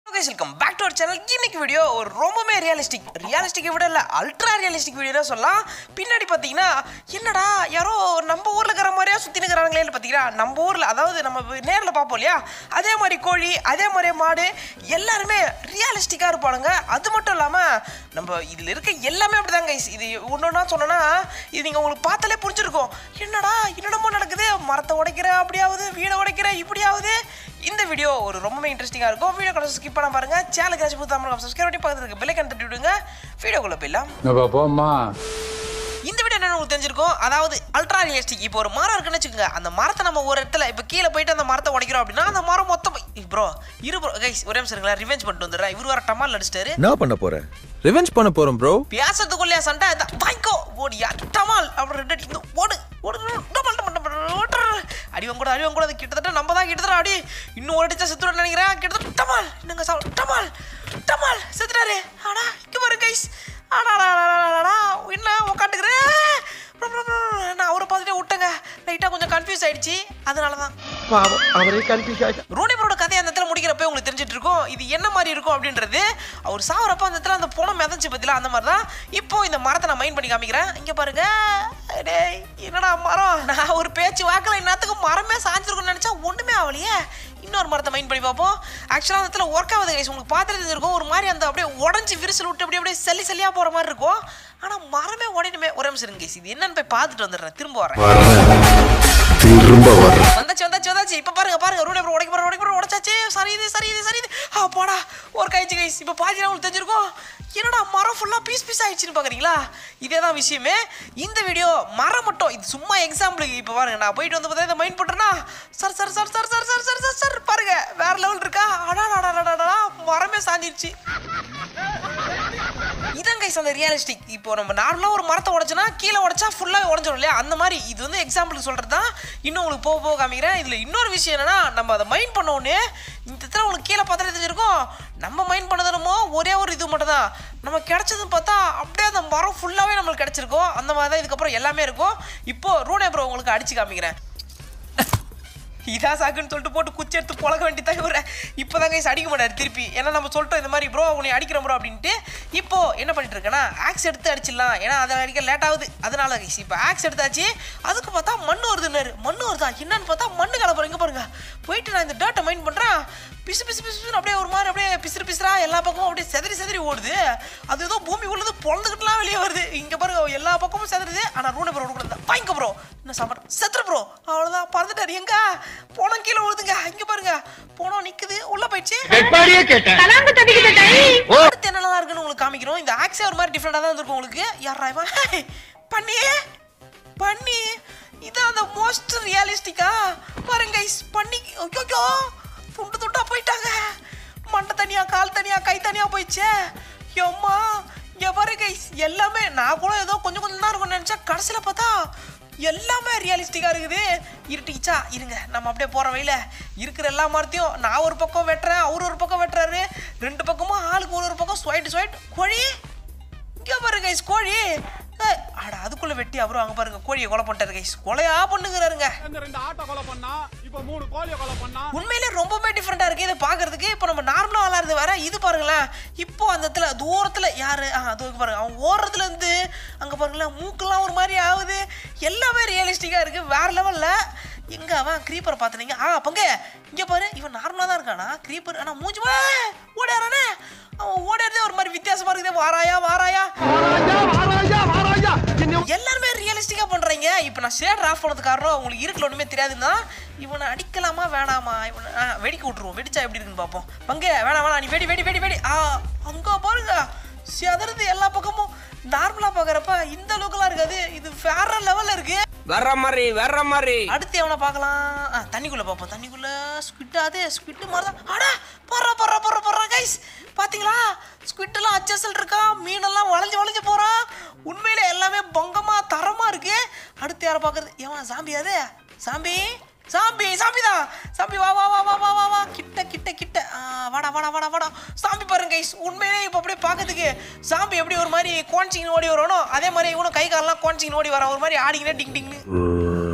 Guys welcome back to our channel இன்னைக்கு video ஒரு ரொம்பவே ரியலிஸ்டிக் ரியலிஸ்டிக்கை விட இல்லை அல்ட்ரா ரியலிஸ்டிக் வீடியோ தான் சொல்லலாம் பின்னாடி பார்த்தீங்கன்னா என்னடா யாரோ நம்ம ஊரில் இருக்கிற மாதிரியா சுற்றி நிற்கிறாங்களே பார்த்தீங்கன்னா நம்ம ஊரில் அதாவது நம்ம நேரில் பார்ப்போம் இல்லையா அதே மாதிரி கோழி அதே மாதிரி மாடு எல்லாருமே ரியலிஸ்டிக்காக இருப்பானுங்க அது மட்டும் இல்லாமல் நம்ம இதில் இருக்க எல்லாமே அப்படிதான் கைஸ் இது ஒன்று சொன்னோன்னா இது நீங்கள் உங்களுக்கு பார்த்தாலே புரிஞ்சிருக்கும் என்னடா என்னடமோ நடக்குது மரத்தை உடைக்கிற அப்படியாவது வீடை உடைக்கிற இப்படியாவது இந்த வீடியோ ஒரு ரொம்பவே இன்ட்ரெஸ்டிங்காக இருக்கும் வீடியோ கடைசி ஸ்கிப் பண்ண பாருங்க சேனலுக்கு ஏதாச்சும் புது தமிழ் சப்ஸ்கிரைப் பண்ணி பக்கத்துக்கு பெல்லைக்கன் தட்டி விடுங்க வீடியோக்குள்ளே போயிடலாம் நம்ம போம்மா இந்த வீடியோ என்ன உங்களுக்கு தெரிஞ்சிருக்கும் அதாவது அல்ட்ரா ரியலிஸ்டிக் இப்போ ஒரு மரம் இருக்குன்னு வச்சுக்கோங்க அந்த மரத்தை நம்ம ஒரு இடத்துல இப்போ கீழே போயிட்டு அந்த மரத்தை உடைக்கிறோம் அப்படின்னா அந்த மரம் மொத்தம் ப்ரோ இரு ப்ரோ கைஸ் ஒரே நிமிஷம் இருங்களா ரிவெஞ்ச் பண்ணிட்டு வந்துடுறேன் இவர் வர டமால் அடிச்சிட்டாரு என்ன பண்ண போற ரிவெஞ்ச் பண்ண போறோம் ப்ரோ பேசுறதுக்குள்ளே சண்டை இந்த வாங்கிக்கோ ஓடியா டமால் அப்புறம் ரெண்டு அடி இந்த ஓடு ஓடு டமால் டமால் டமால் ஓட்டுற அடிவங்க கூட அடிவங்க கூட அது கிட்டத்தட்ட நம்ம தான் கிட்டத்தட்ட அடி இன்னும் ஒரு அடிச்சா செத்துருன்னு நினைக்கிறேன் கிட்டத்தட்ட டமால் என்னங்க சார் டமால் டமால் செத்துட்டாரு ஆடா இங்கே பாரு கைஸ் ஆடாடா என்ன உட்காந்துக்கிறேன் நான் அவரை பார்த்துட்டே விட்டேங்க லைட்டாக கொஞ்சம் கன்ஃபியூஸ் ஆயிடுச்சு அதனால தான் பாவம் அவரே கன்ஃபியூஸ் ஆயிட்டா ரூனிபரோட கதையை அந்த இடத்துல முடிக்கிறப்ப உங்களுக்கு தெரிஞ்சிட்டு இருக்கும் இது என்ன மாதிரி இருக்கும் அப்படின்றது அவர் சாவரப்ப அந்த இடத்துல அந்த புணம் மிதச்சு பத்தில அந்த மாதிரி தான் இப்போ இந்த மரத்தை நான் மைண்ட் பண்ணி காமிக்கிறேன் இங்க பாருங்க டேய் என்னடா மரம் நான் ஒரு பேச்சு வாக்கில் என்னத்துக்கு மரமே சாஞ்சிருக்கும்னு நினைச்சா ஒண்ணுமே ஆகலையே இன்னொரு மரத்தை மைண்ட் பண்ணி பார்ப்போம் ஆக்சுவலாக அந்த இடத்துல ஒர்க் ஆகுது கைஸ் உங்களுக்கு பார்த்துட்டு இருக்கும் ஒரு மாதிரி அந்த அப்படியே உடஞ்சி விரிசல் விட்டு அப்படியே அப்படியே சல்லி சல்லியாக போகிற மாதிரி இருக்கும் ஆனால் மரமே உடையணுமே ஒரே நிமிஷம் இருங்க guys. இது என்னன்னு போய் பார்த்துட்டு வந்துடுறேன் திரும்ப வரேன் திரும்ப வர்ற வந்தாச்சு வந்தாச்சு வந்தாச்சு இப்போ பாருங்க பாருங்க ரூட் அப்புறம் உடைக்க போகிற உடைக்க போகிற உடைச்சாச்சு சரி இது சரி இது சரி இது ஆ போடா ஒரு கைச்சு கைஸ் இப்போ பாதி உங்களுக்கு தெரிஞ்சிருக்கும் என்னடா மரம் ஃபுல்லாக பீஸ் பீஸ் ஆயிடுச்சுன்னு பார்க்குறீங்களா இதே தான் விஷயமே இந்த வீடியோ மரம் மட்டும் இது சும்மா எக்ஸாம்பிளுக்கு இப்போ பாருங்க நான் போயிட்டு வந்து பார்த்தா இதை மைண்ட் பண்ணுறேன்னா sir sir sir sir sir sir sir sir sir பாருங்க வேற லெவல் இருக்கா அடா அடா அடா அடா மரமே சாஞ்சிருச்சு இதான் கைஸ் அந்த ரியலிஸ்டிக் இப்போ நம்ம நார்மலாக ஒரு மரத்தை உடைச்சோன்னா கீழே உடைச்சா ஃபுல்லாக உடஞ்சிடும் இல்லையா அந்த மாதிரி இது வந்து எக்ஸாம்பிளுக்கு சொல்கிறது தான் இன்னும் உங்களுக்கு போக போக காமிக்கிறேன் இதில் இன்னொரு விஷயம் என்னன்னா நம்ம அதை மைண்ட் பண்ண உடனே இந்த இடத்துல உங்களுக்கு கீழே பார்த்தாலே தெரிஞ்சிருக்கும் நம்ம மைண்ட் பண்ணதுமோ ஒரே ஒரு இது மட்டும் தான் நம்ம கிடைச்சதுன்னு பார்த்தா அப்படியே அந்த மரம் ஃபுல்லாகவே நம்மளுக்கு கிடைச்சிருக்கும் அந்த மாதிரி தான் இதுக்கப்புறம் எல்லாமே இருக்கும் இப்போ ரூனே ப்ரோ உங்களுக்கு அடிச்சு காமிக்கிறேன் இதான் சாக்குன்னு சொல்லிட்டு போட்டு குச்சி எடுத்து புழக வேண்டி தவிர இப்போ தான் கைஸ் அடிக்க மாட்டார் திருப்பி ஏன்னா நம்ம சொல்லிட்டோம் இந்த மாதிரி ப்ரோ உன்னை அடிக்கிறோம் ப்ரோ அப்படின்ட்டு இப்போ என்ன பண்ணிட்டு இருக்கேன்னா ஆக்ஸ் எடுத்து அடிச்சிடலாம் ஏன்னா அதை அடிக்க லேட் ஆகுது அதனால கைஸ் இப்போ ஆக்ஸ் எடுத்தாச்சு அதுக்கு பார்த்தா மண் வருதுன்னாரு மண் வருதா என்னன்னு பார்த்தா மண்ணு கலப்புறம் இங்கே பாருங்க போயிட்டு நான் இந்த டேட்டை மைண்ட் பண்ணுறேன் பிசு பிசு பிசு பிசுன்னு அப்படியே ஒரு மாதிரி அப்படியே பிசுறு பிசுறா எல்லா பக்கமும் அப்படியே செதறி செதறி ஓடுது அது ஏதோ பூமி உள்ளது பொழந்துக்கிட்டுலாம் வெளியே வருது இங்கே பாருங்க எல்லா பக்கமும் செதறுது ஆனால் ரூனை ப்ரோ கூட வாங்கிக்க ப்ரோ என்ன சாப்பாடு செத்துரு ப்ரோ அவ்வளோதான் பறந்துட்டாரு எங்க போனம் கீழே விழுதுங்க இங்கே பாருங்க போனோம் நிற்குது உள்ளே போயிடுச்சு அடுத்து என்னெல்லாம் இருக்குன்னு உங்களுக்கு காமிக்கிறோம் இந்த ஆக்ஸே ஒரு மாதிரி டிஃப்ரெண்டாக தான் இருக்கும் உங்களுக்கு யாரா இவன் ஹே, பண்ணி பண்ணி இதான் அந்த மோஸ்ட் ரியலிஸ்டிக்கா பாருங்க guys, பண்ணி ஓகே துண்டு துண்டா போயிட்டாங்க மண்டை தனியா கால் தனியா கை தனியா போயிடுச்சே எம்மா இங்க பாரு கைஸ் எல்லாமே நான் கூட ஏதோ கொஞ்சம் கொஞ்சம் தான் இருக்கும்னு நினைச்சா கடைசியில் பார்த்தா எல்லாமே ரியலிஸ்டிக்காக இருக்குது இருட்டிச்சா இருங்க நம்ம அப்படியே போகிற வழியில இருக்கிற எல்லா மரத்தையும் நான் ஒரு பக்கம் வெட்டுறேன் அவர் ஒரு பக்கம் வெட்டுறாரு ரெண்டு பக்கமும் ஆளுக்கு ஒரு ஒரு பக்கம் ஸ்வைட் ஸ்வைட் கோழி இங்கே பாருங்க கைஸ் கோழி ஏய், அட அதுக்குள்ள வெட்டி அவரும் அங்க பாருங்க கோழியை கொலை பண்ணிட்டாரு கைஸ் கொலையா பண்ணுங்கிறாருங்க இந்த ரெண்டு ஆட்டோ கொலை பண்ணா இப்போ மூணு கோழியை கொலை பண்ணா உண்மையிலே ரொம்பவே டிஃப்ரெண்டா இருக்கு இதை பார்க்கறதுக்கு இப்போ நம்ம நார்மலா விளாடுறது வேற இது பாருங்களேன் இப்போ அந்த இடத்துல தூரத்துல யாரு ஆ அது பாருங்க அவங்க ஓடுறதுல இருந்து அங்க பாருங்களேன் மூக்கெல்லாம் ஒரு மாதிரி ஆகுது எல்லாமே ரியலிஸ்டிக்கா இருக்கு வேற லெவல்ல எங்க அவன் க்ரீப்பரை பார்த்தனீங்க ஆ பங்க இங்க பாரு இவன் நார்மலா தான் இருக்கானா க்ரீப்பர் ஆனா மூஞ்சி வா, ஓடியாரானே அவன் ஓடியாரதே ஒரு மாதிரி வித்தியாசமா இருக்குது வாராயா வாராயா எல்லாருமே ரியலிஸ்டிக்கா பண்றீங்க இப்போ நான் ஷேட் ஆஃப் பண்ணது காரணம் உங்களுக்கு இருக்கல ஒண்ணுமே தெரியாதுன்னா இவனை அடிக்கலாமா வேணாமா இவனை ஆ, வெடிக்க விட்டுருவோம் வெடிச்சா எப்படி இருக்குன்னு பார்ப்போம் பங்க வேணாம் வேணாம் நீ வெடி வெடி வெடி வெடி ஆ அங்க பாருங்க சிதறது எல்லா பக்கமும் நார்மலா பார்க்கறப்ப இந்த அளவுக்குலாம் இருக்காது இது வேற லெவல்ல இருக்கு வர்ற மாதிரி வர்ற மாதிரி அடுத்து எவனை பார்க்கலாம் ஆ, தண்ணிக்குள்ள பார்ப்போம் தண்ணிக்குள்ள ஸ்குவிட் அது ஸ்குவிட் மாதிரி தான் அடா போறா போறா போறா போறா கைஸ் பாத்தீங்களா ஸ்குவிட்டெல்லாம் அச்சசல் இருக்கா மீனெல்லாம் வளைஞ்சு வளைஞ்சு போறான் உண்மையில எல்லாமே பங்கமா தரமா இருக்கு அடுத்து யாரை பார்க்கறது ஏவன் சாம்பி அது சாம்பி சாம்பி சாம்பி தான் சாம்பி வா வா வா வா வா வா வா கிட்ட கிட்ட கிட்ட ஆ, வாடா வாடா வாடா வாடா சாம்பி பாருங்க கைஸ் உண்மையிலே இப்போ அப்படியே பார்க்கறதுக்கு சாம்பி எப்படி ஒரு மாதிரி கோன்ச்சிங் ஓடி வரணும் அதே மாதிரி இவனும் கை காலெல்லாம் கோன்ச்சிங் ஓடி வரான் ஒரு மாதிரி ஆடிக்கினே டிங் டிங்னு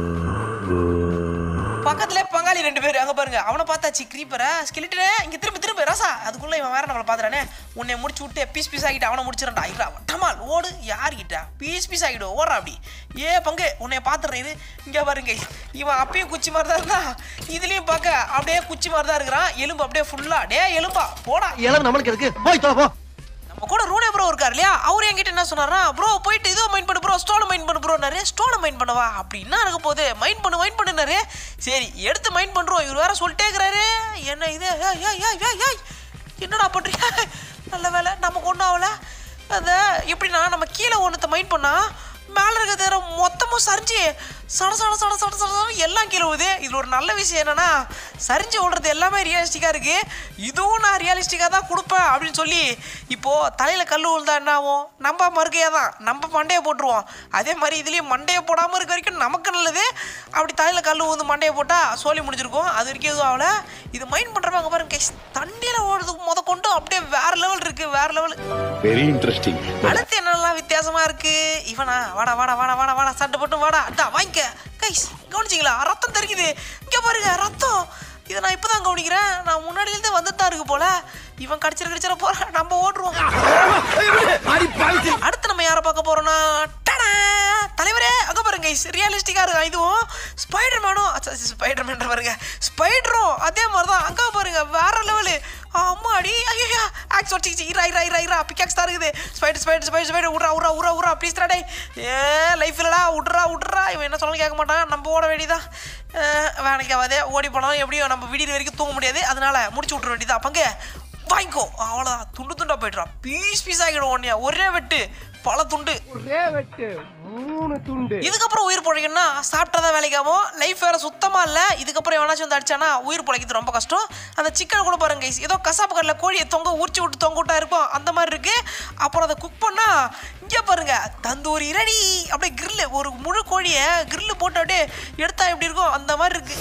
பக்கத்துல பங்காளி ரெண்டு பேர் அங்க பாருங்க அவனை பார்த்தாச்சு கிரீப்பரை ஸ்கெலிட்டனே இங்க திரும்ப திரும்ப எலும்பு ரசா அதுக்குள்ள இவன் வேற நம்மளை பார்த்துறானே உன்னை முடிச்சு விட்டு பீஸ் பீஸ் ஆகிட்டு அவனை முடிச்சிடண்டா ஐரா டமால் ஓடு யார்கிட்ட பீஸ் பீஸ் ஆகிடும் ஓடுறா அப்படி ஏ பங்கு உன்னை பார்த்துறேன் இது இங்கே பாருங்க இவன் அப்பயும் குச்சி மாதிரி தான் இருந்தா இதுலயும் பார்க்க அப்படியே குச்சி மாதிரி தான் இருக்கிறான் எலும்பு அப்படியே ஃபுல்லா டே எலும்பா போடா இளவு நம்மளுக்கு இருக்கு போய் தொலை போ நம்ம கூட ரூனே ப்ரோ இருக்கார் இல்லையா அவர் என்கிட்ட என்ன சொன்னாரா ப்ரோ போயிட்டு இதோ மைண்ட் பண்ணு ப்ரோ ஸ்டோனை மைண்ட் பண்ணு ப்ரோனாரு ஸ்டோனை மைண்ட் பண்ணவா அப்படி என்ன இருக்க போகுது மைண்ட் பண்ணு மைண்ட் பண்ணுனாரு சரி எடுத்து மைண்ட் பண்ணுறோம் இவர் வேற சொல்லிட்டே இருக்கிறாரு என்ன இது ஏய், ஏய், ஏய், ஏய், ஏய். என்னடா பண்ணுறீங்க நல்ல வேலை நமக்கு ஒன்றும் ஆகல அந்த எப்படின்னா நம்ம கீழே ஒன்றத்தை மைண்ட் பண்ணா மேலே இருக்க தேர மொத்தமும் சரிஞ்சு சட சட சட சட சட சடன்னு எல்லாம் கீழே விழுது இதில் ஒரு நல்ல விஷயம் என்னன்னா சரிஞ்சு விழுறது எல்லாமே ரியலிஸ்டிக்காக இருக்கு இதுவும் நான் ரியலிஸ்டிக்காக தான் கொடுப்பேன் அப்படின்னு சொல்லி இப்போது தலையில் கல் விழுந்தா என்ன ஆகும் நம்ம மறுக்கையாக தான் நம்ம மண்டையை போட்டுருவோம் அதே மாதிரி இதுலேயும் மண்டையை போடாமல் இருக்க வரைக்கும் நமக்கு நல்லது அப்படி தலையில் கல் விழுந்து மண்டையை போட்டால் சோலி முடிஞ்சிருக்கும் அது வரைக்கும் எதுவும் ஆகல இது மைண்ட் பண்ணுறவங்க பாருங்க guys, தண்ணியில் ஓடுறது முத கொண்டு அப்படியே வேற லெவல் இருக்குது வேற லெவல் வெரி இன்ட்ரெஸ்டிங் அடுத்து என்னெல்லாம் வித்தியாசமா இருக்கு இவனா வாடா வாடா வாடா வாடா வாடா சட்டை போட்டு வாடா அட்டா வாங்கிக்க கைஸ் கவனிச்சிங்களா ரத்தம் தெரிக்குது இங்க பாருங்க ரத்தம் இதை நான் இப்பதான் கவனிக்கிறேன் நான் முன்னாடியிலேருந்து வந்துட்டு தான் இருக்கு போல இவன் கடிச்சிட கடிச்சிட போறான் நம்ம ஓடுறோம் அடுத்து நம்ம யாரை பார்க்க போறோம்னா டடா! தலைவரே அங்க பாருங்க ரியலிஸ்டிக்கா இருக்கா இதுவும் ஸ்பைடர் மேனும் ஸ்பைடர் மேன் பாருங்க ஸ்பைடரும் அதே மாதிரி தான் அங்க பாருங்க வேற லெவலு அம்மாடி ஐயா ஆக்ஸ் வச்சிக்கிச்சு இரா இரா இரா இரா பிக்காக்ஸ் தான் இருக்குது ஸ்பைடர் ஸ்பைடர் ஸ்பைடர் ஸ்பைடர் உட்ரா உட்ரா உட்ரா உட்ரா ப்ளீஸ் டே ஏ லைஃப் இல்லடா விட்றா விட்றா இவன் என்ன சொன்னாலும் கேட்க மாட்டான் நம்ம ஓட வேண்டியதான் வேலைக்காவதே ஓடி போனாலும் எப்படியும் நம்ம விடிய வரைக்கும் தூங்க முடியாது அதனால முடிச்சு விட்ற வேண்டியதான் பங்கு வாங்கிக்கோ அவ்வளோதான் துண்டு துண்டா போயிடுறான் பீஸ் பீஸ் ஆகிடும் உடனே ஒரே வெட்டு பல துண்டு ஒரே வெட்டு மூணு துண்டு இதுக்கப்புறம் உயிர் பிழைக்கணும்னா சாப்பிட்டா தான் வேலைக்காகும் லைஃப் வேற சுத்தமா இல்ல இதுக்கப்புறம் எவனாச்சும் வந்து அடிச்சானா உயிர் பிழைக்கிறது ரொம்ப கஷ்டம் அந்த சிக்கன் கூட பாருங்க guys. ஏதோ கசாப்பு கடையில் கோழியை தொங்க உரிச்சு விட்டு தொங்க விட்டா இருக்கும் அந்த மாதிரி இருக்கு அப்புறம் அதை குக் பண்ணா இங்க பாருங்க தந்தூரி ரெடி அப்படியே கிரில்லு ஒரு முழு கோழியை கிரில்லு போட்டு அப்படியே எடுத்தா எப்படி இருக்கும் அந்த மாதிரி இருக்கு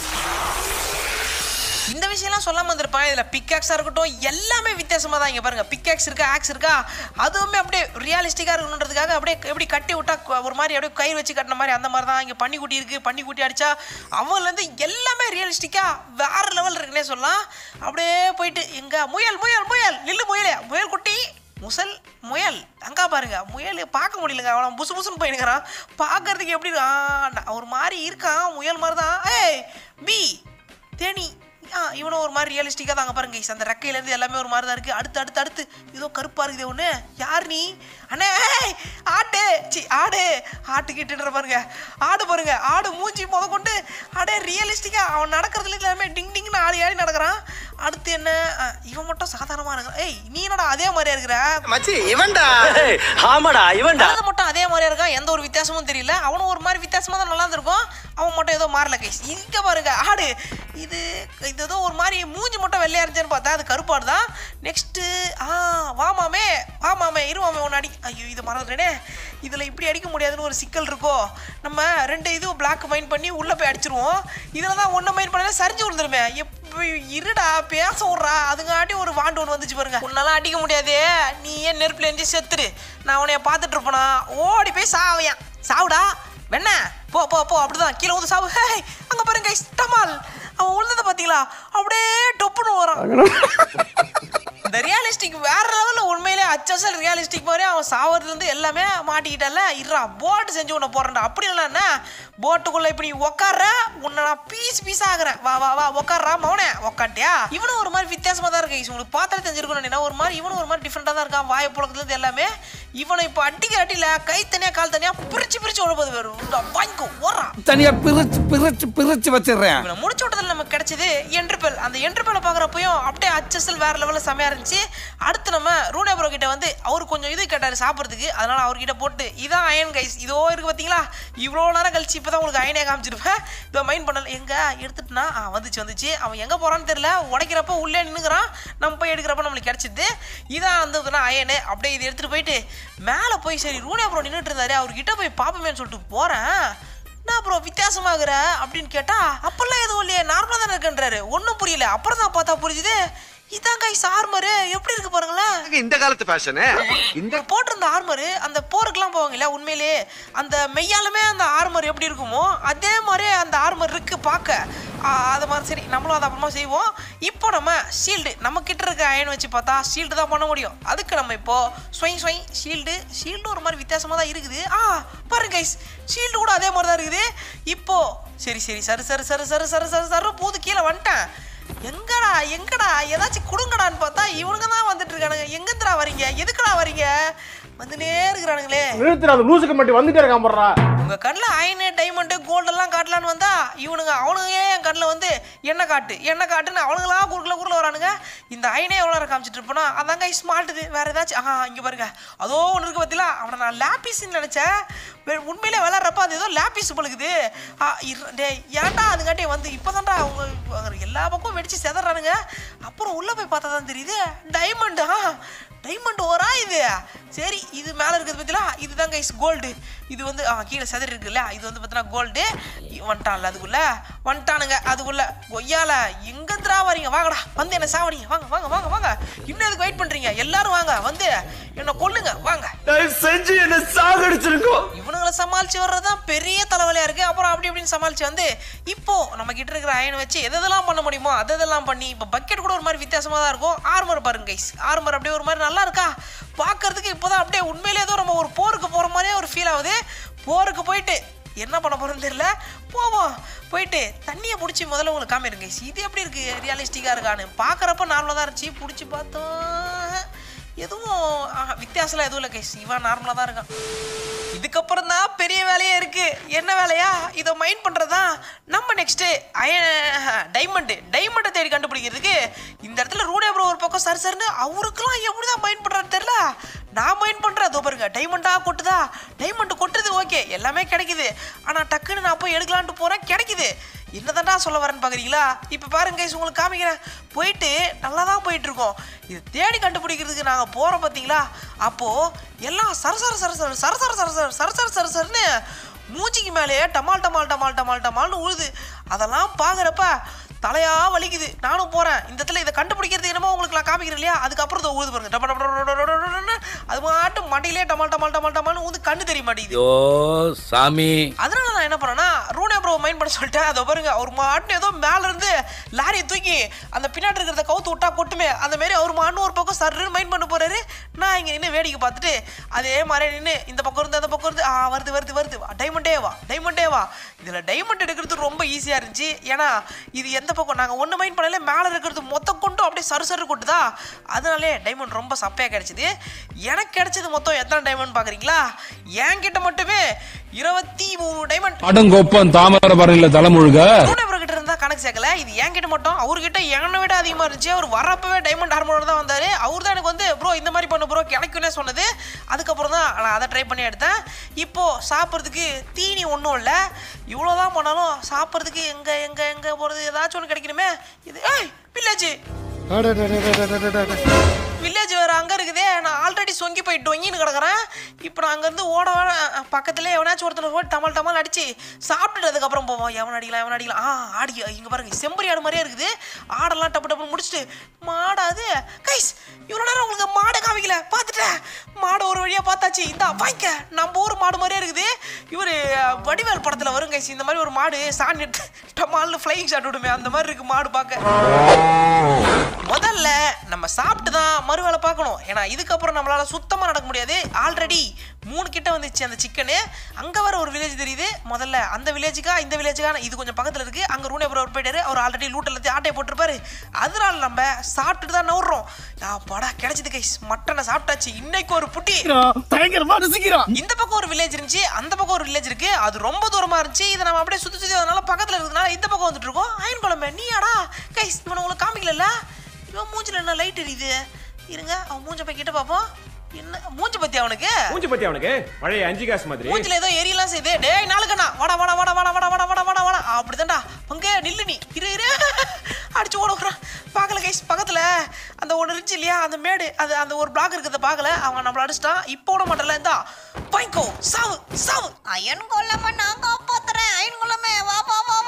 இந்த விஷயம்லாம் சொல்லாம வந்திருப்பேன் இதில் பிக்காக்ஸாக இருக்கட்டும் எல்லாமே வித்தியாசமாக தான் இங்கே பாருங்க பிக்காக்ஸ் இருக்கா ஆக்ஸ் இருக்கா அதுவுமே அப்படியே ரியலிஸ்டிக்காக இருக்கணுன்றதுக்காக அப்படியே எப்படி கட்டி விட்டா கு- ஒரு மாதிரி அப்படியே கயிறு வச்சு கட்டின மாதிரி அந்த மாதிரி தான் இங்கே பன்னிக்குட்டி இருக்குது பன்னிக்குட்டி அடிச்சா அவன்லேருந்து எல்லாமே ரியலிஸ்டிக்காக வேற லெவல் இருக்குன்னே சொல்லலாம் அப்படியே போயிட்டு எங்க முயல் முயல் முயல் நில்லு முயலே முயல் குட்டி முசல் முயல் அங்கா பாருங்க முயல் பார்க்க முடியலங்க அவன் புசு புசுன்னு போயினுக்கிறான் பார்க்கறதுக்கு எப்படி இருக்கான் நான் ஒரு மாதிரி இருக்கான் முயல் மாதிரி தான் ஏய் பி தேனி ஆ இவனும் ஒரு மாதிரி ரியலிஸ்டிக்காக தாங்க பாருங்க guys. அந்த ரெக்கையிலேருந்து எல்லாமே ஒரு மாதிரி தான் இருக்குது அடுத்து அடுத்து அடுத்து ஏதோ கருப்பாக இருக்குது ஒன்று யார் நீ அண்ணே ஏய், ஆட்டு சி ஆடு ஆட்டுக்கிட்டுன்ற பாருங்க ஆடு பாருங்க ஆடு மூஞ்சி முத கொண்டு ஆடே ரியலிஸ்டிக்காக அவன் நடக்கிறதுல எல்லாமே டிங் டிங்னு ஆடி ஆடி நடக்கிறான் அடுத்து என்ன ஆ, இவன் மட்டும் சாதாரணமாக இருக்கிறான் ஏய் நீ என்னடா அதே மாதிரியா இருக்கிற மச்சி இவன்டா ஆமாடா இவன்டா கழுதை மட்டும் அதே மாதிரியா இருக்கான் எந்த ஒரு வித்தியாசமும் தெரியல அவனும் ஒரு மாதிரி வித்தியாசமா தான் நல்லா இருந்திருக்கும் அவன் மட்டும் ஏதோ மாறல கைஸ் இங்க பாருங்க ஆடு இது இது ஏதோ ஒரு மாதிரி மூஞ்சி மட்டும் வெள்ளையா இருந்துச்சுன்னு பார்த்தா அது கருப்பாடு தான் நெக்ஸ்ட்டு ஆ வாமாமே வாமாமே இருவாமே ஒன்று அடி ஐயோ இது மறந்துட்டேனே இதில் இப்படி அடிக்க முடியாதுன்னு ஒரு சிக்கல் இருக்கோ நம்ம ரெண்டு இதுவும் பிளாக் மைண்ட் பண்ணி உள்ளே போய் அடிச்சிருவோம் இதில் தான் ஒன்றை மைண்ட் பண்ணாலே சரிஞ்சு விழுந்துருமே எப்போ இருடா பேச விட்றா அதுங்காட்டி ஒரு வாண்டு ஒன்று வந்துச்சு பாருங்க உன்னாலாம் அடிக்க முடியாது நீ ஏன் நெருப்புல இருந்து செத்துரு நான் உன்னைய பார்த்துட்டு இருப்பேனா ஓடி போய் சாவையான் சாவுடா வெண்ண போ போ போ அப்படிதான் கீழே வந்து சாவு ஹே அங்க பாருங்க guys, டமால் அவன் உழுந்ததை பார்த்தீங்களா அப்படியே டொப்புன்னு வரான் இந்த ரியலிஸ்டிக் வேற லெவலில் உண்மையிலே அச்சசல் ரியலிஸ்டிக் மாதிரி அவன் சாவறதுலேருந்து எல்லாமே மாட்டிக்கிட்டல இருறா போட்டு செஞ்சு உன்னை போடுறேன்டா அப்படி இல்லை என்ன போட்டுக்குள்ள இப்படி உக்கார உன்னை நான் பீஸ் பீஸ் ஆகுறேன் வா வா வா உக்காடுறா மௌனே உக்காட்டியா இவனும் ஒரு மாதிரி வித்தியாசமா தான் இருக்கு உங்களுக்கு பார்த்தாலே தெரிஞ்சிருக்கும் நினைக்கிறேன் ஒரு மாதிரி இவனும் ஒரு மாதிரி டிஃப்ரெண்டாக தான் இருக்கான் வாய புழக்கத்துலேருந்து எல்லாமே இவனை இப்போ அடிக்கிற அடியில் கை தனியா கால் தனியா பிரிச்சு பிரிச்சு விட போது வரும் வாங்கிக்கோ ஓடுறான் தனியா பிரிச்சு பிரிச்சு பிரிச்சு வச்சிடுறேன் இவனை முடிச்சு விட்டதில் நமக்கு கிடைச்சது என்ட்ரிபெல் அந்த என்ட்ரிபெலை பார்க்குறப்பையும் அப்படியே அச்சசல் வேற லெவலில் செமையா இருந்துச்சு அடுத்து நம்ம ரூனே ப்ரோ கிட்ட வந்து அவர் கொஞ்சம் இது கேட்டார் சாப்பிட்றதுக்கு அதனால அவர்கிட்ட போட்டு இதான் அயன் கைஸ் இதோ இருக்கு பார்த்தீங்களா இவ்வளோ நேரம் கழிச்சு இப்போ தான் உங்களுக்கு அயனே காமிச்சிருப்பேன் இதோ மைண்ட் பண்ணல எங்க எடுத்துட்டுனா ஆ வந்துச்சு வந்துச்சு அவன் எங்கே போகிறான்னு தெரியல உடைக்கிறப்ப உள்ளே நின்னுக்கிறான் நம்ம போய் எடுக்கிறப்ப நம்மளுக்கு கிடைச்சிது இதான் வந்து அயனு அப்படியே இது எடுத்துகிட்டு போயிட்டு மேலே போய் சரி ரூனே ப்ரோ நின்றுட்டு இருந்தாரு அவர்கிட்ட போய் பார்ப்போமேன்னு சொல்லிட்டு போகிறேன் என்ன ப்ரோ வித்தியாசமாகற அப்படின்னு கேட்டா அப்பெல்லாம் எதுவும் இல்லையே நார்மலாக தானே இருக்குன்றாரு ஒன்றும் புரியல அப்புறம் தான் பார்த்தா புரிஞ்சுது இதான் கைஸ் ஆர்மரு எப்படி இருக்கு பாருங்களேன் இந்த காலத்து ஃபேஷனு இந்த இவர் போட்டிருந்த ஆர்மரு அந்த போருக்குலாம் போவாங்கல்ல உண்மையிலே அந்த மெய்யாலுமே அந்த ஆர்மர் எப்படி இருக்குமோ அதே மாதிரி அந்த ஆர்மர் இருக்கு பார்க்க ஆ, அது மாதிரி சரி நம்மளும் அதை அப்புறமா செய்வோம் இப்போ நம்ம ஷீல்டு நம்ம கிட்ட இருக்க அயன் வச்சு பார்த்தா ஷீல்டு தான் பண்ண முடியும் அதுக்கு நம்ம இப்போ ஸ்வொய் ஸ்வொய் ஷீல்டு ஷீல்டு ஒரு மாதிரி வித்தியாசமாக தான் இருக்குது ஆ பாருங்க கைஸ் ஷீல்டு கூட அதே மாதிரி தான் இருக்குது இப்போ சரி சரி சரு சரு சரு சரு சரு சரு சரு பூது கீழே வந்துட்டேன் எங்கடா எங்கடா ஏதாச்சும் கொடுங்கடான்னு பார்த்தா இவனுங்க தான் வந்துட்டு இருக்கானுங்க எங்கேருந்துடா வரீங்க எதுக்குடா வரீங்க வந்துனே இருக்கிறானுங்களே நிறுத்துற அந்த லூசுக்கு மட்டும் வந்துட்டே இருக்கான் போடுறா உங்க கண்ணில் அயனு டைமண்டு கோல்டெல்லாம் காட்டலான்னு வந்தா இவனுங்க அவனுங்க என் கண்ணில் வந்து எண்ணெய் காட்டு எண்ணெய் காட்டுன்னு அவனுங்களா குறுக்கில் குறுக்கில் வரானுங்க இந்த அயனே எவ்வளோ நேரம் காமிச்சிட்டு இருப்போனா அதாங்க ஸ்மார்ட்டுது வேற ஏதாச்சும் ஆஹா இங்கே பாருங்க அதோ ஒன்று இருக்கு பார்த்தீங்களா அவனை நான் லேப்பிஸ்ன்னு நினச்சேன் வே- உண்மையிலே விளாட்றப்ப அது ஏதோ லேப்பிஸ் பழுகுது ஆ, இரு- டேய் ஏன்டா அதுங்காட்டி வந்து இப்போதான்டா அவங்க எல்லா பக்கமும் வெடிச்சு செதறானுங்க அப்புறம் உள்ளே போய் பார்த்தா தான் தெரியுது டைமண்டு ஆ டைமண்ட் ஓரா இது சரி இது மேலே இருக்கிறது பார்த்தீங்களா இதுதான் கைஸ் கோல்டு இது வந்து ஆ கீழே செதறி இருக்குல்ல இது வந்து பார்த்தீங்கன்னா கோல்டு வந்துட்டான்ல அதுக்குள்ள வந்துட்டானுங்க அதுக்குள்ள கொய்யால எங்கந்திரா வரீங்க வாங்கடா வந்து என்ன சாவடிங்க வாங்க வாங்க வாங்க வாங்க இன்னும் எதுக்கு வெயிட் பண்ணுறீங்க எல்லாரும் வாங்க வந்து என்ன கொல்லுங்க வாங்க செஞ்சு என்ன சாகடிச்சிருக்கோம் இவனுங்களை சமாளிச்சு வர்றது தான் பெரிய தலைவலியா இருக்கு அப்புறம் அப்படி இப்படின்னு சமாளிச்சு வந்து இப்போ நம்ம கிட்ட இருக்கிற அயனை வச்சு எது எதெல்லாம் பண்ண முடியுமோ அது அதெல்லாம் பண்ணி இப்போ பக்கெட் கூட ஒரு மாதிரி வித்தியாசமா தான் இருக்கும் ஆர்மர் பாருங்க கைஸ் ஆர்மர் அப்படியே ஒரு மாதிரி நல்லா இருக்கா பார்க்கறதுக்கு இப்போதான் அப்படியே உண்மையிலே ஏதோ நம்ம ஒரு போருக்கு போற மாதிரியே ஒரு ஃபீல் ஆகுது போருக்கு போயிட்டு என்ன பண்ண போறோம்னு தெரியல போவோம் போயிட்டு தண்ணியை பிடிச்சி முதல்ல உங்களுக்கு காமிருங்க guys. இது எப்படி இருக்கு ரியலிஸ்டிக்காக இருக்கான்னு பார்க்குறப்ப நார்மலாக தான் இருந்துச்சு பிடிச்சி பார்த்தோம் எதுவும் ஆஹா, வித்தியாசம்லாம் எதுவும் இல்லை கைஸ் இவன் நார்மலாக தான் இருக்கான் இதுக்கப்புறம் தான் பெரிய வேலையே இருக்கு என்ன வேலையா இதை மைண்ட் பண்றதா நம்ம நெக்ஸ்ட் டைமண்டு டைமண்டை தேடி கண்டுபிடிக்கிறதுக்கு இந்த இடத்துல ரூடே ப்ரோ ஒரு பக்கம் சரி சரின்னு அவருக்கெல்லாம் எப்படி தான் மைண்ட் பண்றாரு தெரியல நான் மைண்ட் பண்றேன் அதோ பாருங்க டைமண்டா கொட்டுதா டைமண்ட் கொட்டுறது ஓகே எல்லாமே கிடைக்குது ஆனா டக்குன்னு நான் போய் எடுக்கலான்ட்டு போறேன் கிடைக்குது என்னதான்டா சொல்ல வரேன்னு பார்க்குறீங்களா இப்போ பாருங்க guys, உங்களுக்கு காமிக்கிறேன் போயிட்டு நல்லா தான் போயிட்டு இருக்கோம் இது தேடி கண்டுபிடிக்கிறதுக்கு நாங்கள் போகிறோம் பார்த்தீங்களா அப்போது எல்லாம் சர சர சர சர சர சர சர சர சர சர சர சரன்னு மூஞ்சிக்கு மேலேயே டமால் டமால் டமால் டமால் டமால்னு உழுது அதெல்லாம் பார்க்குறப்ப தலையா வலிக்குது நானும் போகிறேன் இந்த இடத்துல இதை கண்டுபிடிக்கிறது என்னமோ உங்களுக்கு நான் காமிக்கிறேன் இல்லையா அதுக்கப்புறம் இதை உழுது பாருங்க டமா டமா டமா டமா டமா டமா அது மாட்டும் மண்டையிலே டமால் டமால் டமால் டமால்னு ஊந்து கண்ணு தெரிய மாட்டேங்குது ஐயோ சாமி அதனால நான் என்ன பண்ணேன்னா ரூனே ப்ரோ மைண்ட் பண்ண சொல்லிட்டேன் அதை பாருங்க அவர் மாட்டு ஏதோ மேல இருந்து லாரியை தூக்கி அந்த பின்னாடி இருக்கிறத கவுத்து விட்டா கொட்டுமே அந்த மாதிரி அவர் மாட்டு ஒரு பக்கம் சர்ன்னு மைண்ட் பண்ண போறாரு நான் இங்க நின்று வேடிக்கை பார்த்துட்டு அதே மாதிரி நின்று இந்த பக்கம் இருந்து அந்த பக்கம் இருந்து ஆ வருது வருது வருது டைமண்டே வா டைமண்டே வா இதுல டைமண்ட் எடுக்கிறது ரொம்ப ஈஸியா இருந்துச்சு ஏன்னா இது எந்த பக்கம் நாங்க ஒண்ணு மைண்ட் பண்ணல மேல இருக்கிறது மொத்த கொண்டு அப்படியே சரு சரு கொட்டுதா அதனாலே டைமண்ட் ரொம்ப சப்பையா கிடைச்சது எனக்கு கிடைச்சது மொத்தம் எத்தனை டைமண்ட் பாக்குறீங்களா என்கிட்ட மட்டுமே இருபத்தி மூணு டைமண்ட் அடங்கொப்பன் தாமிரபரணியில தலைமுழுக ரூனபுரம் கிட்ட இருந்தா கணக்கு சேர்க்கல இது என்கிட்ட மட்டும் அவர்கிட்ட என்னை விட அதிகமா இருந்துச்சு அவர் வரப்பவே டைமண்ட் ஹார்மோனோட தான் வந்தாரு அவர் தான் எனக்கு வந்து ப்ரோ இந்த மாதிரி பண்ணு ப்ரோ கிடைக்கும்னே சொன்னது அதுக்கப்புறம் தான் நான் அதை ட்ரை பண்ணி எடுத்தேன் இப்போ சாப்பிட்றதுக்கு தீனி ஒன்றும் இல்லை இவ்வளோ தான் பண்ணாலும் சாப்பிட்றதுக்கு எங்க எங்க எங்க போகிறது ஏதாச்சும் ஒன்று கிடைக்கணுமே இது ஏய் வில்லேஜ் வில்லேஜ் வேறு அங்கே இருக்குதே நான் ஆல்ரெடி சொங்கி போயிட்டு டொங்கின்னு கிடக்குறேன் இப்போ நான் அங்கேருந்து ஓட ஓட அஹ், பக்கத்துலேயே எவனாச்சும் ஒருத்தர் போய் டமால் டமால் அடிச்சு சாப்பிட்டுட்டு அதுக்கப்புறம் போவோம் எவன் அடிக்கலாம் எவன் அடிக்கலாம் ஆ ஆடி இங்கே பாருங்க செம்பரி ஆடு மாதிரியே இருக்குது ஆடெல்லாம் டப்பு டப்பு முடிச்சுட்டு மாடாது கைஸ் இவ்வளோ நேரம் உங்களுக்கு மாடை காமிக்கல பார்த்துட்டேன் மாடை ஒரு வழியாக பார்த்தாச்சு இந்தா வாங்கிக்க நம்ம ஊர் மாடு மாதிரியே இருக்குது இவர் வடிவேல் படத்தில் வரும் கைஸ் இந்த மாதிரி ஒரு மாடு சாணி எடுத்து டமால்னு ஃப்ளைங் ஷாட் விடுமே அந்த மாதிரி இருக்கு மாடு பார்க்க முதல்ல நம்ம சாப்பிட்டு தான் மறு வேலை பார்க்கணும் ஏன்னா இதுக்கப்புறம் நம்மளால சுத்தமாக நடக்க முடியாது ஆல்ரெடி மூணு கிட்ட வந்துச்சு அந்த சிக்கனு அங்கே வர ஒரு வில்லேஜ் தெரியுது முதல்ல அந்த வில்லேஜுக்கா இந்த வில்லேஜுக்கா இது கொஞ்சம் பக்கத்தில் இருக்குது அங்கே ரூனே அவர் போயிட்டாரு அவர் ஆல்ரெடி லூட் எல்லாத்தையும் ஆட்டையை போட்டிருப்பாரு அதனால நம்ம சாப்பிட்டுட்டு தான் நவுறோம் படா கிடைச்சது கைஸ் மட்டனை சாப்பிட்டாச்சு இன்னைக்கு ஒரு புட்டி பயங்கரமா ரசிக்கிறான் இந்த பக்கம் ஒரு வில்லேஜ் இருந்துச்சு அந்த பக்கம் ஒரு வில்லேஜ் இருக்கு அது ரொம்ப தூரமா இருந்துச்சு இதை நம்ம அப்படியே சுத்தி சுத்தி அதனால பக்கத்துல இருக்கிறதுனால இந்த பக்கம் வந்துட்டு இருக்கோம் அயன் குழம்பு நீயாடா கைஸ் இவனை உங்களுக்கு காமிக்கல இவன் மூஞ்சில என்ன லைட் எரியுது இருங்க அவன் மூஞ்ச போய் கிட்ட பாப்போம் என்ன மூஞ்சி பத்தி அவனுக்கு மூஞ்சி பத்தி அவனுக்கு பழைய அஞ்சு காசு மாதிரி மூஞ்சில ஏதோ எரியலாம் செய்யுது டேய் நாளுக்கண்ணா வாடா வாடா வாடா வாடா வாடா வாடா வாடா வாடா வாடா அப்படிதான்டா பங்க நில்லு நீ இரு இரு அடிச்சு ஓட விட்றான் பார்க்கல கைஸ் பக்கத்துல அந்த ஒன்று இருந்துச்சு இல்லையா அந்த மேடு அது அந்த ஒரு பிளாக் இருக்கிறத பார்க்கல அவன் நம்மள அடிச்சிட்டான் இப்போ விட மாட்டல இந்தா வாங்கிக்கோ சாவு சாவு அயன் கொல்லம நான் காப்பாத்துறேன் அயன் கொல்லமே வா வா வா வா வா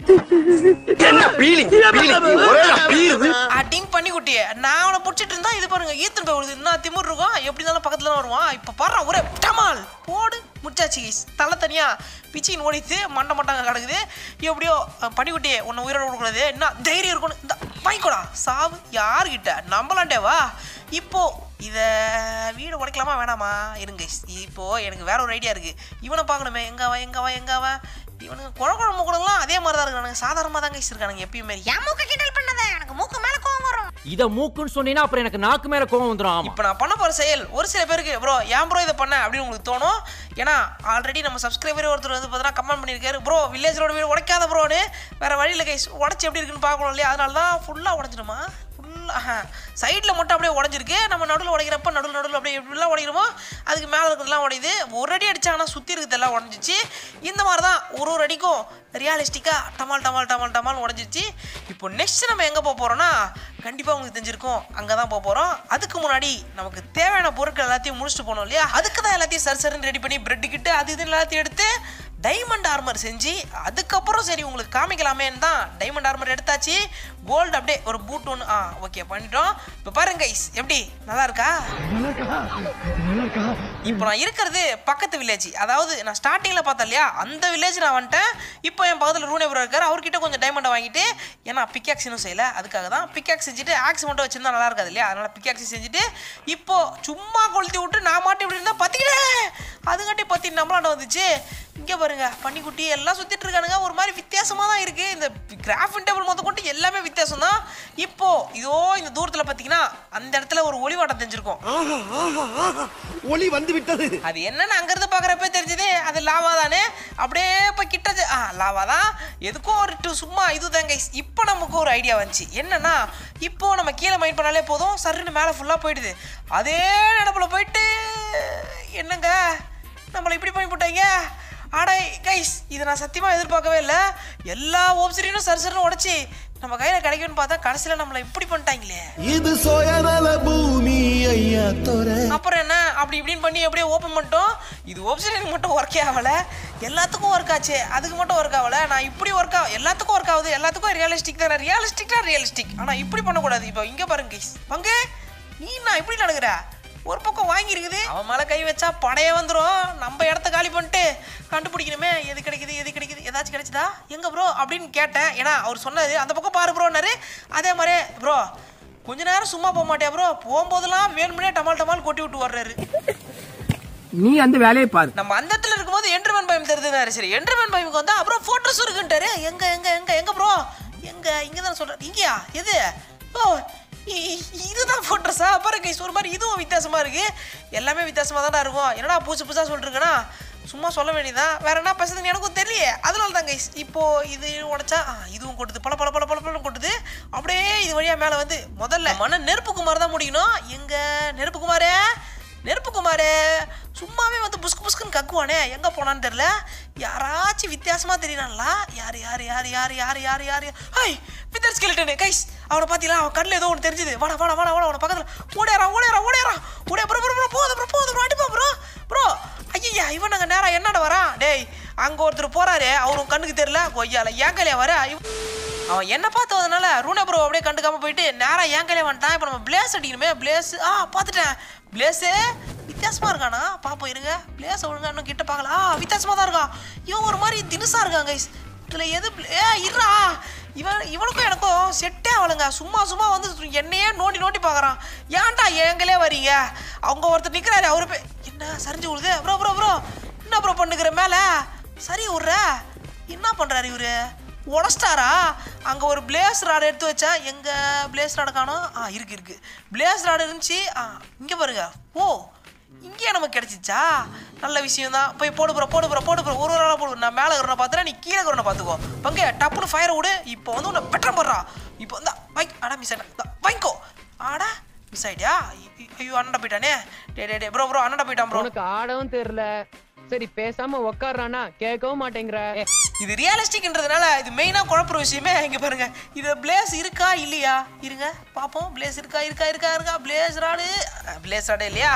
என்ன பீலிங் பீலிங் ஒரே பீருது அட்டிங் பண்ணி குட்டியே நான் அவனை பிடிச்சிட்டு இருந்தா இது பாருங்க ஈத்தன் போய் விழுது இன்னும் திமிர் இருக்கும் எப்படி இருந்தாலும் பக்கத்துல தான் வருவான் இப்ப பாரு ஒரே டமால் போடு முடிச்சாச்சு guys. தலை தனியா பிச்சின் ஓடித்து மண்டை மட்டாங்க கிடக்குது எப்படியோ அஹ், பனிக்குட்டியே உன்னை உயிரோட விடக்கூடாது என்ன தைரியம் இருக்கணும் இந்த வாங்கிக்கோடா சாவு யாருக்கிட்ட நம்பலாண்டே வா இப்போ இத வீடு உடைக்கலாமா வேணாமா இருங்க guys. இப்போ எனக்கு வேற ஒரு ஐடியா இருக்கு இவனை பார்க்கணுமே எங்க அவன் எங்க அவன் எங்க அவன் இவனுக்கு குழ குழம்பு கூடலாம் அதே மாதிரி தான் இருக்கானுங்க சாதாரணமாக தாங்க இருக்கானுங்க எப்பயுமே என் மூக்க கிண்டல் பண்ணாத எனக்கு மூக்கு மேல கோவம் வரும் இத மூக்குன்னு சொன்னீங்கன்னா அப்புறம் எனக்கு நாக்கு மேல கோவம் வந்துடும் ஆமா இப்போ நான் பண்ண போகிற செயல் ஒரு சில பேருக்கு ப்ரோ ஏன் ப்ரோ இதை பண்ண அப்படின்னு உங்களுக்கு தோணும் ஏன்னா ஆல்ரெடி நம்ம சப்ஸ்கிரைபரே ஒருத்தர் வந்து பார்த்தீங்கன்னா கமெண்ட் பண்ணியிருக்காரு ப்ரோ வில்லேஜ் ரோடு வீடு உடைக்காத ப்ரோன்னு வேறு வழியில் கைஸ் உடச்சி எப்படி இருக்குன்னு பார்க்கணும் இல்லையா அதனால தான் ஃபுல்லாக உடஞ்சிடுமா ஃபுல்லாக சைடில் மட்டும் அப்படியே உடஞ்சிருக்கு நம்ம நடுவில் உடைக்கிறப்ப நடுவில் நடுவில் அப்படியே எப்படிலாம் உடைக்கிறோமோ அதுக்கு மேலே இருக்கிறதுலாம் உடையுது ஒரு அடி அடிச்சாங்கன்னா சுற்றி இருக்கிறதெல்லாம் உடஞ்சிச்சு இந்த மாதிரி தான் ஒரு ஒரு அடிக்கும் ரியாலிஸ்டிக்காக டமால் டமால் டமால் டமால் உடஞ்சிச்சு இப்போ நெக்ஸ்ட் நம்ம எங்கே போக போகிறோம்னா கண்டிப்பாக உங்களுக்கு தெரிஞ்சிருக்கும் அங்கே தான் போக போகிறோம் அதுக்கு முன்னாடி நமக்கு தேவையான பொருட்கள் எல்லாத்தையும் முடிச்சுட்டு போகணும் இல்லையா அதுக்கு தான் எல்லாத்தையும் சரி சரின்னு ரெடி பண்ணி பிரெட் கிட்டு அது இது எல்லாத்தையும் எடுத்து டைமண்ட் ஆர்மர் செஞ்சு அதுக்கப்புறம் சரி உங்களுக்கு காமிக்கலாமேன்னு தான் டைமண்ட் ஆர்மர் எடுத்தாச்சு கோல்டு அப்படியே ஒரு பூட் ஒன்று ஆ ஓகே பண்ணிட்டோம் இப்போ பாருங்க கைஸ் எப்படி நல்லா இருக்கா இப்போ நான் இருக்கிறது பக்கத்து வில்லேஜ் அதாவது நான் ஸ்டார்டிங்கில் பார்த்தேன் இல்லையா அந்த வில்லேஜ் நான் வந்துட்டேன் இப்போ என் பக்கத்தில் ரூனே ப்ரோ இருக்கார் அவர்கிட்ட கொஞ்சம் டைமண்டை வாங்கிட்டு ஏன்னா பிக்காக்ஸ் இன்னும் செய்யல அதுக்காக தான் பிக்காக்ஸ் செஞ்சுட்டு ஆக்ஸ் மட்டும் வச்சிருந்தா நல்லா இருக்காது இல்லையா அதனால பிக்காக்ஸ் செஞ்சுட்டு இப்போ சும்மா கொளுத்தி விட்டு நான் மாட்டி இப்படி இருந்தால் பத்திக்கிட்டேன் அதுங்காட்டி பத்தி நம்மளாண்ட வந்துச்சு இங்கே பாருங்க பன்னிக்குட்டி எல்லாம் சுற்றிட்டு இருக்கானுங்க ஒரு மாதிரி வித்தியாசமாக தான் இருக்குது இந்த கிராஃபின் டேபிள் மொத்த கொண்டு எல்லாமே வித்தியாசம் தான் இப்போ இதோ இந்த தூரத்தில் பார்த்தீங்கன்னா அந்த இடத்துல ஒரு ஒளிவாட்டம் தெரிஞ்சிருக்கும் ஒளி வந்து விட்டது அது என்னன்னு அங்கிருந்து பார்க்குறப்ப தெரிஞ்சது அது லாவா தானே அப்படியே இப்போ கிட்டது ஆ லாவா தான் எதுக்கும் ஒரு two சும்மா இது தாங்க இப்போ நமக்கு ஒரு ஐடியா வந்துச்சு என்னன்னா இப்போ நம்ம கீழே மைண்ட் பண்ணாலே போதும் சருன்னு மேலே ஃபுல்லாக போயிடுது அதே நினப்பில் போயிட்டு என்னங்க நம்மளை இப்படி பண்ணி போட்டாங்க ஆடா கைஸ் இதை நான் சத்தியமாக எதிர்பார்க்கவே இல்லை எல்லா ஓப்சரியும் சரி சரின்னு உடச்சி நம்ம கையில் கிடைக்கும்னு பார்த்தா கடைசியில் நம்மளை இப்படி பண்ணிட்டாங்களே இது சோயநல பூமி ஐயா தோர அப்புறம் என்ன அப்படி இப்படின்னு பண்ணி அப்படியே ஓப்பன் பண்ணிட்டோம் இது வெப்சைட் மட்டும் ஒர்க்கே ஆகலை எல்லாத்துக்கும் ஒர்க் ஆச்சு அதுக்கு மட்டும் ஒர்க் ஆகலை நான் இப்படி ஒர்க் ஆகும் எல்லாத்துக்கும் ஒர்க் ஆகுது எல்லாத்துக்கும் ரியலிஸ்டிக் தானே ரியலிஸ்டிக் தான் ரியலிஸ்டிக் ஆனால் இப்படி பண்ணக்கூடாது இப்போ இங்கே பாருங்க guys. பங்கு நீ நான் இப்படி நடக்கிற ஒரு பக்கம் வாங்கியிருக்குது அவன் மேலே கை வச்சா படையே வந்துடும் நம்ம இடத்த காலி பண்ணிட்டு கண்டுபிடிக்கணுமே எது கிடைக்குது எது கிடைக்குது ஏதாச்சும் கிடைச்சதா எங்க ப்ரோ அப்படின்னு கேட்டேன் ஏன்னா அவர் சொன்னது அந்த பக்கம் பாரு ப்ரோன்னாரு அதே மாதிரி ப்ரோ கொஞ்ச நேரம் சும்மா போக மாட்டியா ப்ரோ போகும்போதெல்லாம் வேணும்னே டமால் டமால் கொட்டி விட்டு வர்றாரு நீ அந்த வேலையை பாரு நம்ம அந்த இடத்துல இருக்கும்போது என்ட்ரிமன் பயம் தெரிஞ்சுனாரு சரி என்ட்ரிமன் பயமுக்கு வந்தா அப்புறம் ஃபோட்டோஸ் இருக்குன்ட்டாரு எங்க எங்க எங்க எங்க ப்ரோ எங்க இங்க தான் சொல்றேன் இங்கயா எது ஓ இ- இ- இதுதான் ஃபோட்டோஸா அப்புறம் கைஸ் ஒரு மாதிரி இதுவும் வித்தியாசமா இருக்கு எல்லாமே வித்தியாசமா தானே இருக்கும் என்னடா புதுசு புதுசா சொல்லிருக்கேனா சும்மா சொல்ல வேண்டியதான் வேற என்ன பேசுறதுன்னு எனக்கும் தெரியலையே அதனால தான் கைஸ் இப்போ இது உடைச்சா ஆ, இதுவும் கொட்டுது பல பல பல பல பல கொட்டுது அப்படியே இது வழியா மேல வந்து முதல்ல மன நெருப்பு குமார் தான் முடிக்கணும் எங்க நெருப்பு குமாரே நெருப்பு குமாரே சும்மாவே வந்து புஸ்கு புஸ்குன்னு கக்குவானே எங்க போனான்னு தெரியல யாராச்சும் வித்தியாசமா தெரியறாங்களா யார் யார் யார் யார் யார் யார் யார் ஹாய் வித்தர் ஸ்கெலிட்டனு கைஸ் அவனை பார்த்தீங்களா அவன் கண்ணில் ஏதோ ஒன்று தெரிஞ்சுது வாடா வாடா வாடா வாடா அவனை பக்கத்தில் ஓடியாரா ஓடியாரா ஓடியாரா ஓடியா ப்ரோ ப்ரோ ப்ரோ போதும் ப்ரோ போதும் ப்ரோ அடிப்பா ப்ரோ ப்ரோ ஐயா இவன் அங்கே நேரம் என்னடா வரான் டேய் அங்கே ஒருத்தர் போறாரு அவரும் கண்ணுக்கு தெரியல கொய்யால ஏன் கலையா வர இவ- அவன் என்ன பார்த்து வந்தனால ரூனா ப்ரோ அப்படியே கண்டுக்காம போயிட்டு நேரா ஏன் கையில வந்துட்டான் இப்போ நம்ம பிளேஸ் அடிக்கணுமே பிளேஸ் ஆ பார்த்துட்டேன் பிளேஸு வித்தியாசமா இருக்கானா பாப்போம் இருங்க பிளேஸ் ஒழுங்கா இன்னும் கிட்ட பார்க்கல ஆ வித்தியாசமா தான் இருக்கான் இவன் ஒரு மாதிரி தினுசா இருக்கான் கைஸ் இதில் எது bla- ஏ இருறா இவன் இவனுக்கும் எனக்கும் செட்டே ஆகலைங்க சும்மா சும்மா வந்து என்னையே நோண்டி நோண்டி பார்க்குறான் ஏன்டா எங்களே வரீங்க அவங்க ஒருத்தர் நிற்கிறாரு அவரு போய் என்ன சரிஞ்சு விழுது ப்ரோ ப்ரோ ப்ரோ என்ன ப்ரோ பண்ணுகிற மேலே சரி விட்ற என்ன பண்ணுறாரு இவரு உடச்சிட்டாரா அங்கே ஒரு பிளேஸ் ராடு எடுத்து வச்சா எங்க பிளேஸ் ராடு காணோம் ஆ இருக்கு இருக்கு பிளேஸ் ராடு இருந்துச்சு ஆ இங்கே பாருங்க ஓ இங்கேயே நமக்கு கிடைச்சிச்சா நல்ல விஷயம் தான் போய் போடு ப்ரோ போடு ப்ரோ போடு ப்ரோ ஒரு ஒரு ஆளாக போடு நான் மேலே இருக்கிற பார்த்துறேன் நீ கீழே இருக்கிற பார்த்துக்கோ பங்கே டப்புன்னு ஃபயரை விடு இப்போ வந்து உன்னை பெட்ரம் போடுறா இப்போ வந்து வைக் அடா மிஸ் ஆகிட்டேன் வாங்கிக்கோ ஆடா மிஸ் ஆயிட்டியா ஐ- ஐ- ஐயோ அண்ணா போயிட்டானே டே டே டே ப்ரோ ப்ரோ அண்ணா போயிட்டான் ப்ரோ உனக்கு ஆடவும் தெரியல சரி பேசாம உக்காடுறானா கேட்கவும் மாட்டேங்கிற இது ரியலிஸ்டிக்ன்றதுனால இது மெயினாக குழப்புற விஷயமே இங்கே பாருங்க இது பிளேஸ் இருக்கா இல்லையா இருங்க பார்ப்போம் பிளேஸ் இருக்கா இருக்கா இருக்கா இருக்கா பிளேஸ் ராடு பிளேஸ் ராடு இல்லையா இப்போ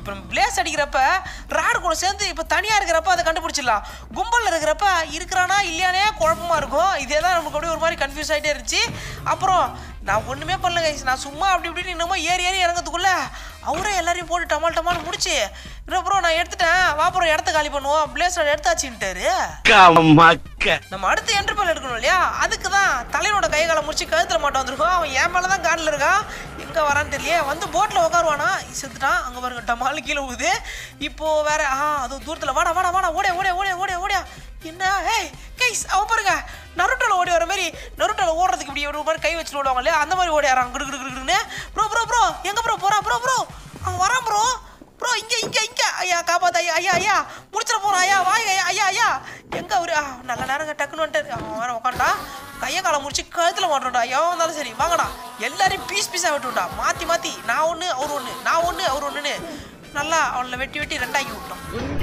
இப்போ நம்ம பிளேஸ் அடிக்கிறப்ப ராடு கூட சேர்ந்து இப்போ தனியாக இருக்கிறப்ப அதை கண்டுபிடிச்சிடலாம் கும்பலில் இருக்கிறப்ப இருக்கிறானா இல்லையானே குழப்பமா இருக்கும் இதே தான் நமக்கு அப்படியே ஒரு மாதிரி கன்ஃபியூஸ் ஆகிட்டே இருந்துச்சு அப்புறம் நான் ஒன்றுமே பண்ணல guys. நான் சும்மா அப்படி இப்படின்னு என்னமோ ஏறி ஏறி இறங்கிறதுக்குள்ள அவரே எல்லாரையும் போட்டு டமால் டமால் முடிச்சு அப்புறம் நான் எடுத்துட்டேன் வாப்புறம் இடத்த காலி பண்ணுவோம் பிளேஸோட எடுத்தாச்சுன்ட்டாரு மக்க நம்ம அடுத்து என்டர்பல் எடுக்கணும் இல்லையா அதுக்கு தான் தலைவனோட கை காலை முடிச்சு கழுத்துல மாட்டோம் வந்திருக்கோம் அவன் என் மேலே தான் காட்டில் இருக்கான் எங்கே வரான்னு தெரியல வந்து போட்டில் உட்காருவானா செத்துட்டான் அங்கே பாருங்க டமால் கீழே ஊகுது இப்போ வேற ஆ அது தூரத்தில் வாடா வாடா வாடா ஓடியா ஓடியா ஓடியா ஓடியா ஓடியா என்ன ஏய் கைஸ் அவன் பாருங்க நருட்டோல ஓடி வர மாதிரி நருட்டோல ஓடுறதுக்கு இப்படி ஒரு மாதிரி கை வச்சுட்டு ஓடுவாங்க இல்லையா அந்த மாதிரி ஓடியாரான் கிடு கிடு கிடுன்னு ப்ரோ ப்ரோ ப்ரோ எங்கே ப்ரோ போறா ப்ரோ ப்ரோ அவன் வரான் ப்ரோ ப்ரோ இங்க இங்க இங்க ஐயா காப்பாத்த ஐயா ஐயா ஐயா முடிச்சிட போறோம் ஐயா வாங்க ஐயா ஐயா ஐயா எங்க அவரு ஆ, நல்ல நேரங்க டக்குன்னு வந்துட்டாரு அவன் வேற உட்காண்டா கையை காலை முடிச்சு கழுத்துல மாட்டோம்டா எவன் வந்தாலும் சரி வாங்கடா எல்லாரையும் பீஸ் பீஸா விட்டுவிட்டா மாத்தி மாத்தி நான் ஒண்ணு அவர் ஒண்ணு நான் ஒண்ணு அவர் ஒண்ணுன்னு நல்லா அவளை வெட்டி வெட்டி ரெண்டாக்கி விட்டோம்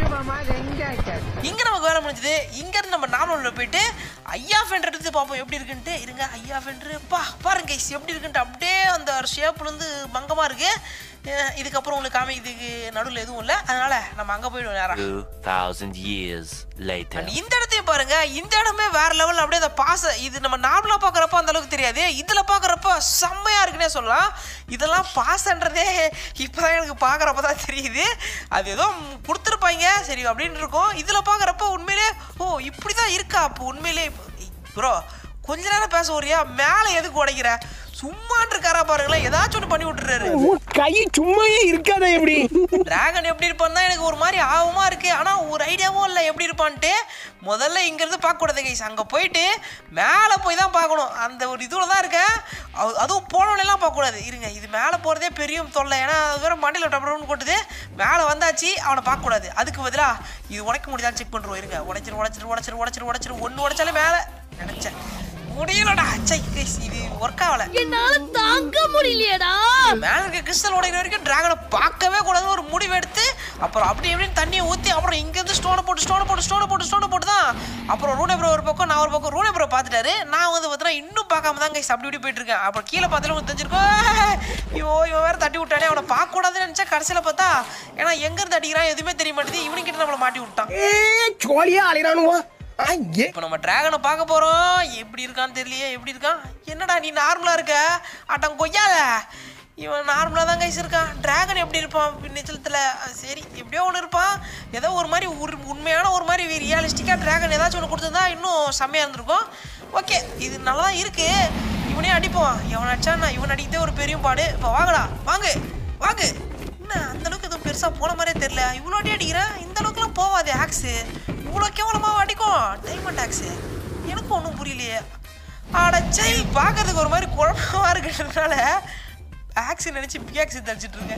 இங்க நமக்கு வேலை முடிஞ்சது இங்க இருந்து நம்ம நார்மல் போயிட்டு ஐயா ஃபெண்டர் எடுத்து பார்ப்போம் எப்படி இருக்குன்ட்டு இருங்க ஐயா ஃபெண்டர் பா பாருங்க guys, எப்படி இருக்குன்ட்டு அப்படியே அந்த ஷேப்ல இருந்து பங்கமா இருக்கு அஹ் இதுக்கப்புறம் உங்களுக்கு காமி இதுக்கு நடுவில் எதுவும் இல்லை அதனால நம்ம அங்க போயிடுவோம் நேரம் 2000 years later. And இந்த இடத்தையும் பாருங்க இந்த இடமே வேற லெவல் அப்படியே அந்த பாச இது நம்ம நார்மலா பாக்குறப்ப அந்த அளவுக்கு தெரியாது இதுல பாக்குறப்ப செம்மையா இருக்குன்னே சொல்லலாம் இதெல்லாம் பாசன்றதே இப்பதான் எனக்கு பாக்குறப்ப தான் தெரியுது அது ஏதோ கொடுத்துருப்பாங்க சரி அப்படின்னு இருக்கும் இதுல பாக்குறப்ப உண்மையிலே ஓ இப்படிதான் இருக்கா அப்போ உண்மையிலே ப்ரோ கொஞ்ச நேரம் பேச வரியா மேலே எதுக்கு உடைக்கிற சும்மான் இருக்காரா பாருங்களேன் ஏதாச்சும் ஒன்று பண்ணி விட்டுறாரு கை சும்மாவே இருக்காதா எப்படி டிராகன் எப்படி இருப்பான்னு தான் எனக்கு ஒரு மாதிரி ஆர்வமா இருக்கு ஆனா ஒரு ஐடியாவும் இல்லை எப்படி இருப்பான்ட்டு முதல்ல இங்க இருந்து பார்க்க கூடாது கைஸ் அங்க போயிட்டு மேலே போய் தான் பார்க்கணும் அந்த ஒரு இதுல தான் இருக்கேன் அது- அதுவும் போனவனெல்லாம் பார்க்க கூடாது இருங்க இது மேலே போறதே பெரிய தொல்லை ஏன்னா அது வேற மண்டையில் டபுள்னு கொட்டுது மேலே வந்தாச்சு அவனை பார்க்க கூடாது அதுக்கு பதிலா இது உடைக்க முடியுதான்னு செக் பண்ணுறோம் இருங்க உடைச்சிரு உடைச்சிரு உடைச்சிரு உடைச்சிரு உடைச்சிரு ஒன்று உடைச்சாலே மேலே நினைச்சேன் முடியலடா சை guys, இது ஒர்க் ஆகல என்னால தாங்க முடியலையேடா மேல இருக்க கிறிஸ்டல் உடைக்கிற வரைக்கும் டிராகனை பார்க்கவே கூடாது ஒரு முடிவு எடுத்து அப்புறம் அப்படி எப்படின்னு தண்ணியை ஊற்றி அப்புறம் இங்கேருந்து ஸ்டோனை போட்டு ஸ்டோனை போட்டு ஸ்டோனை போட்டு ஸ்டோனை போட்டு தான் அப்புறம் ரூனே ப்ரோ ஒரு பக்கம் நான் ஒரு பக்கம் ரூனே ப்ரோ பார்த்துட்டாரு நான் வந்து பார்த்தீங்கன்னா இன்னும் பார்க்காம தான் கைஸ் அப்படி இப்படி போயிட்டு இருக்கேன் அப்புறம் கீழே பார்த்தாலும் உங்களுக்கு தெரிஞ்சிருக்கும் ஐயோ இவன் வேற தட்டி விட்டானே அவனை பார்க்க கூடாதுன்னு நினச்சா கடைசியில் பார்த்தா ஏன்னா எங்கேருந்து அடிக்கிறான் எதுவுமே தெரிய மாட்டேது இவனுக்கிட்ட நம்மளை மாட்டி விட்டான் சோழியா அலைறானுவா ஐயே இப்போ நம்ம டிராகனை பார்க்க போகிறோம் எப்படி இருக்கான்னு தெரியலையே எப்படி இருக்கான் என்னடா நீ நார்மலாக இருக்க ஆட்டம் கொய்யால இவன் நார்மலாக தான் கைஸ் இருக்கான் டிராகன் எப்படி இருப்பான் நிச்சலத்தில் சரி எப்படியோ ஒன்று இருப்பான் ஏதோ ஒரு மாதிரி உர் உண்மையான ஒரு மாதிரி ரியாலிஸ்டிக்காக டிராகன் ஏதாச்சும் ஒன்று கொடுத்துருந்தா இன்னும் செம்மையாக இருந்திருக்கும் ஓகே இது நல்லா தான் இருக்கு இவனே அடிப்போம் இவன் அடிச்சா நான் இவன் அடிக்கிறதே ஒரு பெரிய பாடு இப்போ வாங்கடா வாங்கு வாங்கு என்ன அந்த அளவுக்கு எதுவும் பெருசாக போன மாதிரியே தெரியல இவ்வளோ அடி அடிக்கிறேன் இந்த அளவுக்குலாம் போவாது ஆக்ஸு இவ்வளோ கேவலமாக அடிக்கும் டைமண்ட் ஆக்ஸு எனக்கு ஒன்றும் புரியலையே அடச்சை பார்க்கறதுக்கு ஒரு மாதிரி குழப்பமா இருக்கிறதுனால ஆக்ஸி நினச்சி பிஆக்ஸி தடிச்சிட்டு இருக்கேன்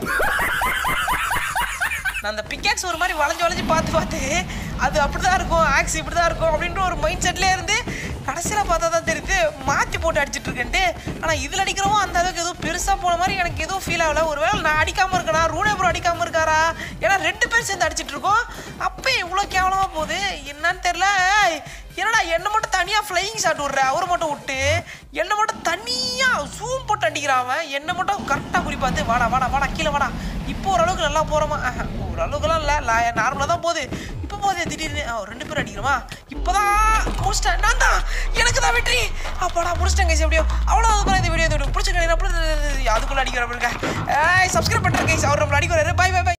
நான் அந்த பிக்காக்ஸ் ஒரு மாதிரி வளைஞ்சு வளைஞ்சு பார்த்து பார்த்து அது அப்படிதான் இருக்கும் ஆக்ஸ் இப்படி தான் இருக்கும் அப்படின்ற ஒரு மைண்ட் செட்லேயே இருந்து கடைசியில் பார்த்தா தான் தெரியுது மாற்றி போட்டு அடிச்சிட்டு இருக்கேன்ட்டு ஆனால் இதில் அடிக்கிறவும் அந்த அளவுக்கு எதுவும் பெருசாக போன மாதிரி எனக்கு எதுவும் ஃபீல் ஆகல ஒருவேளை நான் அடிக்காமல் இருக்கேனா ரூனே ப்ரோ அடிக்காமல் இருக்காரா ஏன்னா ரெண்டு பேர் சேர்ந்து அடிச்சிட்டு இருக்கோம் அப்போ இவ்வளோ கேவலமாக போகுது என்னன்னு தெரில ஏய், என்னடா என்ன மட்டும் தனியாக ஃப்ளையிங் ஷாட் விட்ற அவரை மட்டும் விட்டு என்னை மட்டும் தனியாக ஜூம் போட்டு அடிக்கிறான் அவன் என்னை மட்டும் கரெக்டாக குறி பார்த்து வாடா வாடா வாடா கீழே வாடா இப்போ ஓரளவுக்கு நல்லா போகிறோமா ஓரளவுக்குலாம் இல்லை நார்மலாக தான் போகுது இப்போ போதே திடீர்னு ஆ, ரெண்டு பேரும் அடிக்கிறோமா இப்போதான் முடிச்சிட்டேன் நான் தான் எனக்கு தான் வெற்றி அப்பாடா முடிச்சிட்டேன் கைஸ் எப்படியோ அவ்வளோ இந்த வீடியோ பிடிச்சிருக்கேன் அதுக்குள்ளே அடிக்கிற பாருங்க ஏய் சப்ஸ்கிரைப் பண்ணுறேன் கைஸ் அவர் நம்மள அடிக்கிறாரு பை பை பை